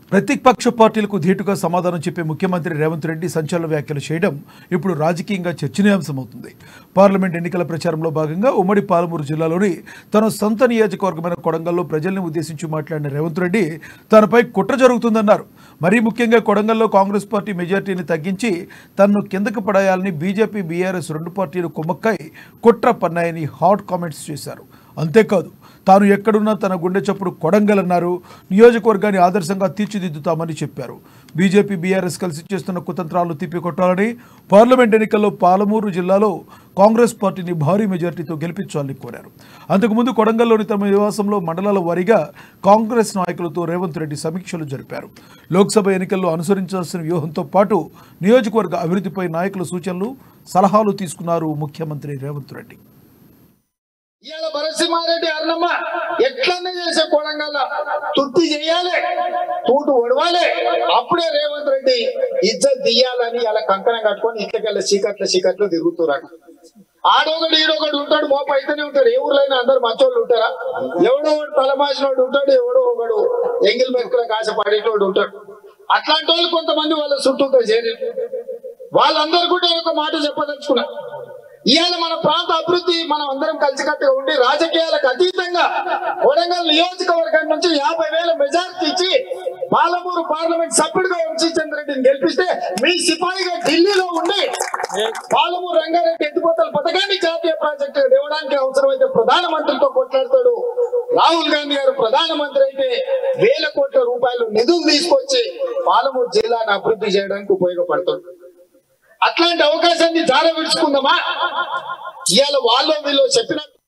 ప్రతిపక్ష పార్టీలకు ధీటుగా సమాధానం చెప్పే ముఖ్యమంత్రి రేవంత్ రెడ్డి సంచలన వ్యాఖ్యలు చేయడం ఇప్పుడు రాజకీయంగా చర్చనీయాంశమవుతుంది పార్లమెంట్ ఎన్నికల ప్రచారంలో భాగంగా ఉమ్మడి పాలమూరు జిల్లాలోని తన సొంత నియోజకవర్గమైన కొడంగల్లో ప్రజల్ని ఉద్దేశించి మాట్లాడిన రేవంత్ రెడ్డి తనపై కుట్ర జరుగుతుందన్నారు మరీ ముఖ్యంగా కొడంగల్లో కాంగ్రెస్ పార్టీ మెజార్టీని తగ్గించి తనను కిందకు పడేయాలని బీజేపీ బీఆర్ఎస్ రెండు పార్టీలు కుమ్మక్కై కుట్ర పన్నాయని హాట్ కామెంట్స్ చేశారు అంతేకాదు తాను ఎక్కడున్నా తన గుండె చప్పుడు కొడంగల్ అన్నారు నియోజకవర్గాన్ని ఆదర్శంగా తీర్చిదిద్దుతామని చెప్పారు బీజేపీ బీఆర్ఎస్ కలిసి చేస్తున్న కుతంత్రాలను తిప్పికొట్టాలని పార్లమెంట్ ఎన్నికల్లో పాలమూరు జిల్లాలో కాంగ్రెస్ పార్టీని భారీ మెజార్టీతో గెలిపించాలని కోరారు అంతకుముందు కొడంగల్లోని తమ నివాసంలో మండలాల వారీగా కాంగ్రెస్ నాయకులతో రేవంత్ రెడ్డి సమీక్షలు జరిపారు లోక్సభ ఎన్నికల్లో అనుసరించాల్సిన వ్యూహంతో పాటు నియోజకవర్గ అభివృద్ధిపై నాయకుల సూచనలు సలహాలు తీసుకున్నారు ముఖ్యమంత్రి రేవంత్ రెడ్డి ఇవాళ భరసింహారెడ్డి అన్నమ్మ ఎట్లనే చేసే కొడంగల్ తుట్టి చేయాలి తూటు ఒడవాలి అప్పుడే రేవంత్ రెడ్డి ఇజ్జత్ తీయాలని ఇలా కంకణం కట్టుకొని ఇట్లకెళ్ళి చీకట్ల చీకట్లు తిరుగుతున్నారు ఆడొకడు ఈడొకడు ఉంటాడు మోప అయితేనే ఉంటాడు ఏ ఊర్లైనా అందరు మంచోళ్ళు ఉంటారా ఎవడో ఒకడు తలమాసినోడు ఉంటాడు ఎవడో ఒకడు ఎంగిల్ మెరుకుల కాస పడేటోడు ఉంటాడు అట్లాంటి వాళ్ళు కొంతమంది వాళ్ళ చుట్టూతో చేరి వాళ్ళందరూ కూడా ఒక మాట చెప్పదలుచుకున్నా ఇవాళ మన ప్రాంత అభివృద్ధి మనం అందరం కలిసికట్టుగా ఉండి రాజకీయాలకు అతీతంగా వరంగల్ నియోజకవర్గం నుంచి యాభై వేల మెజార్టీ ఇచ్చి పాలమూరు పార్లమెంట్ సభ్యుడిగా వంశీచంద్ర రెడ్డిని గెలిపిస్తే మీ సిపాయిగా ఢిల్లీలో ఉండి పాలమూరు రంగారెడ్డి ఎత్తిపోతల పథకాన్ని జాతీయ ప్రాజెక్టు ఇవ్వడానికి అవసరమైతే ప్రధానమంత్రితో కొట్లాడతాడు రాహుల్ గాంధీ గారు ప్రధానమంత్రి అయితే వేల కోట్ల రూపాయలు నిధులు తీసుకొచ్చి పాలమూరు జిల్లాను అభివృద్ధి చేయడానికి ఉపయోగపడుతుంది అట్లాంటి అవకాశాన్ని జార విడుచుకుందామా ఇవాళ వాళ్ళు వీళ్ళు చెప్పినట్టు